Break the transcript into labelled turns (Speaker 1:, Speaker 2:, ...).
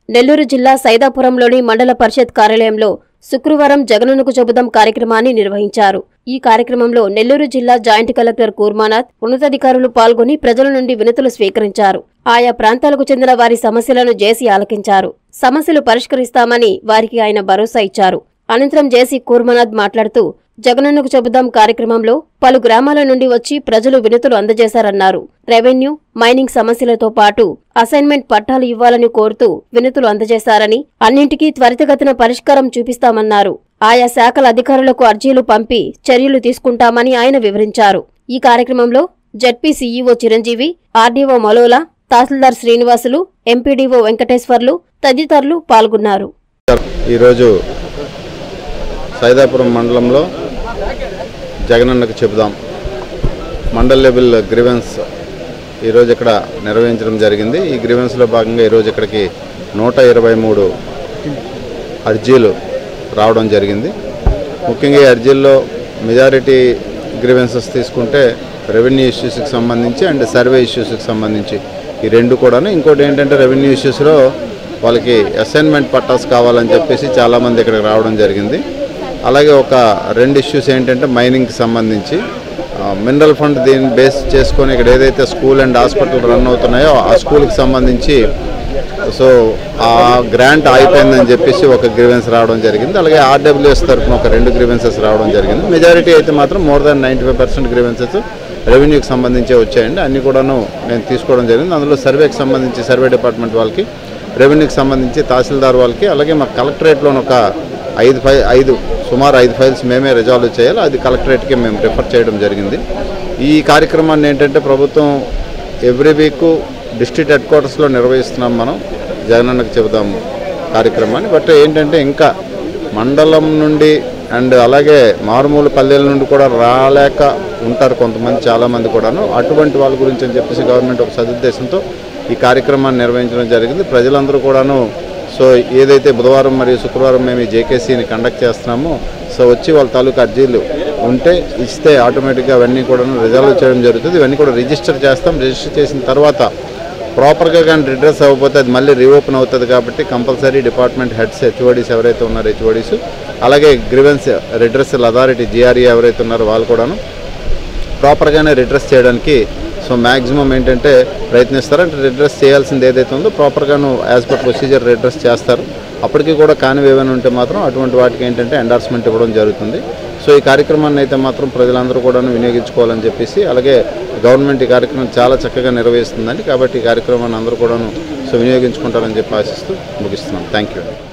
Speaker 1: నెల్లూరు జిల్లా సైదాపురంలోని మండల పరిషత్ కార్యాలయంలో శుక్రవారం జగనన్నకు చెబుదాం కార్యక్రమాన్ని నిర్వహించారు ఈ కార్యక్రమంలో నెల్లూరు జిల్లా జాయింట్ కలెక్టర్ కూర్మానాథ్ ఉన్నతాధికారులు పాల్గొని ప్రజల నుండి వినతులు స్వీకరించారు ఆయా ప్రాంతాలకు చెందిన వారి సమస్యలను జేసీ ఆలకించారు సమస్యలు పరిష్కరిస్తామని వారికి ఆయన భరోసా ఇచ్చారు అనంతరం జేసీ కూర్మనాథ్ మాట్లాడుతూ జగనన్నకు చెబుదాం కార్యక్రమంలో పలు గ్రామాల నుండి వచ్చి ప్రజలు వినతులు అందజేశారన్నారు రెవెన్యూ మైనింగ్ సమస్యలతో పాటు అసైన్మెంట్ పట్టాలు ఇవ్వాలని కోరుతూ వినతులు అందజేశారని అన్నింటికీ త్వరితగతిన పరిష్కారం చూపిస్తామన్నారు ఆయా శాఖల అధికారులకు అర్జీలు పంపి చర్యలు తీసుకుంటామని ఆయన వివరించారు ఈ కార్యక్రమంలో ZP CEO Chiranjeevi RDO Malola తహసీల్దార్ శ్రీనివాసులు ఎంపీడీఓ వెంకటేశ్వర్లు తదితరులు పాల్గొన్నారు
Speaker 2: ఈరోజు సైదాపురం మండలంలో జగనన్నకు చెబుదాం మండల్ లెవెల్ గ్రీవెన్స్ ఈరోజు ఇక్కడ నిర్వహించడం జరిగింది ఈ గ్రీవెన్స్లో భాగంగా ఈరోజు ఇక్కడికి నూట ఇరవై మూడు అర్జీలు రావడం జరిగింది ముఖ్యంగా ఈ అర్జీల్లో మెజారిటీ గ్రీవెన్సెస్ తీసుకుంటే రెవెన్యూ ఇష్యూస్కి సంబంధించి అండ్ సర్వే ఇష్యూస్కి సంబంధించి ఈ రెండు కూడాను ఇంకోటి ఏంటంటే రెవెన్యూ ఇష్యూస్లో వాళ్ళకి అసైన్మెంట్ పట్టాస్ కావాలని చెప్పేసి చాలామంది ఇక్కడికి రావడం జరిగింది అలాగే ఒక రెండు ఇష్యూస్ ఏంటంటే మైనింగ్కి సంబంధించి మినరల్ ఫండ్ దీన్ని బేస్ చేసుకొని ఇక్కడ ఏదైతే స్కూల్ అండ్ హాస్పిటల్ రన్ అవుతున్నాయో ఆ స్కూల్కి సంబంధించి సో ఆ గ్రాంట్ అయిపోయిందని చెప్పేసి ఒక గ్రీవెన్స్ రావడం జరిగింది అలాగే ఆర్డబ్ల్యూఎస్ తరఫున ఒక రెండు గ్రీవెన్సెస్ రావడం జరిగింది మెజారిటీ అయితే మాత్రం more than ninety five percent grievances రెవెన్యూకి సంబంధించి వచ్చాయండి అన్ని కూడాను నేను తీసుకోవడం జరిగింది అందులో సర్వేకి సంబంధించి సర్వే డిపార్ట్మెంట్ వాళ్ళకి రెవెన్యూకి సంబంధించి తహసీల్దార్ వాళ్ళకి అలాగే మా కలెక్టరేట్లో ఒక ఐదు ఫై ఐదు సుమారు ఐదు ఫైల్స్ మేమే రిజాల్వ్ చేయాలి అది కలెక్టరేట్కి మేము రిఫర్ చేయడం జరిగింది ఈ కార్యక్రమాన్ని ఏంటంటే ప్రభుత్వం ఎవ్రీ వీక్ డిస్ట్రిక్ట్ హెడ్ క్వార్టర్స్లో నిర్వహిస్తున్నాం మనం జగనన్నకు చెబుదాము కార్యక్రమాన్ని బట్ ఏంటంటే ఇంకా మండలం నుండి అండ్ అలాగే మారుమూల పల్లెల నుండి కూడా రాలేక ఉంటారు కొంతమంది చాలామంది కూడాను అటువంటి వాళ్ళ గురించి అని చెప్పేసి గవర్నమెంట్ ఒక సదుద్దేశంతో ఈ కార్యక్రమాన్ని నిర్వహించడం జరిగింది ప్రజలందరూ కూడాను సో ఏదైతే బుధవారం మరియు శుక్రవారం మేము ఈ జేకేసీని కండక్ట్ చేస్తున్నామో సో వచ్చి వాళ్ళ తాలూకా అర్జీలు ఉంటే ఇస్తే ఆటోమేటిక్గా అవన్నీ కూడా రిజాల్వ్ చేయడం జరుగుతుంది ఇవన్నీ కూడా రిజిస్టర్ చేస్తాం రిజిస్టర్ చేసిన తర్వాత ప్రాపర్గా కానీ రిడ్రెస్ అవ్వకపోతే అది మళ్ళీ రీఓపెన్ అవుతుంది కాబట్టి కంపల్సరీ డిపార్ట్మెంట్ హెడ్స్ హెచ్ఓడీస్ ఎవరైతే ఉన్నారో హెచ్ఓడీస్ అలాగే గ్రివెన్స్ రిడ్రెసల్ అథారిటీ జిఆర్ఈ ఎవరైతే ఉన్నారో వాళ్ళు కూడాను ప్రాపర్గానే రిడ్రెస్ చేయడానికి సో మ్యాక్సిమం ఏంటంటే ప్రయత్నిస్తారు అంటే రిడ్రెస్ చేయాల్సింది ఏదైతే ఉందో ప్రాపర్గాను యాజ్ పర్ ప్రొసీజర్ రిడ్రెస్ చేస్తారు అప్పటికి కూడా కానివి ఏమైనా ఉంటే మాత్రం అటువంటి వాటికి ఏంటంటే ఎండార్స్మెంట్ ఇవ్వడం జరుగుతుంది సో ఈ కార్యక్రమాన్ని అయితే మాత్రం ప్రజలందరూ కూడా వినియోగించుకోవాలని చెప్పేసి అలాగే గవర్నమెంట్ ఈ కార్యక్రమం చాలా చక్కగా నిర్వహిస్తుందండి కాబట్టి ఈ కార్యక్రమాన్ని అందరూ కూడాను సో వినియోగించుకుంటారని చెప్పి ఆశిస్తూ ముగిస్తున్నాం థ్యాంక్ యూ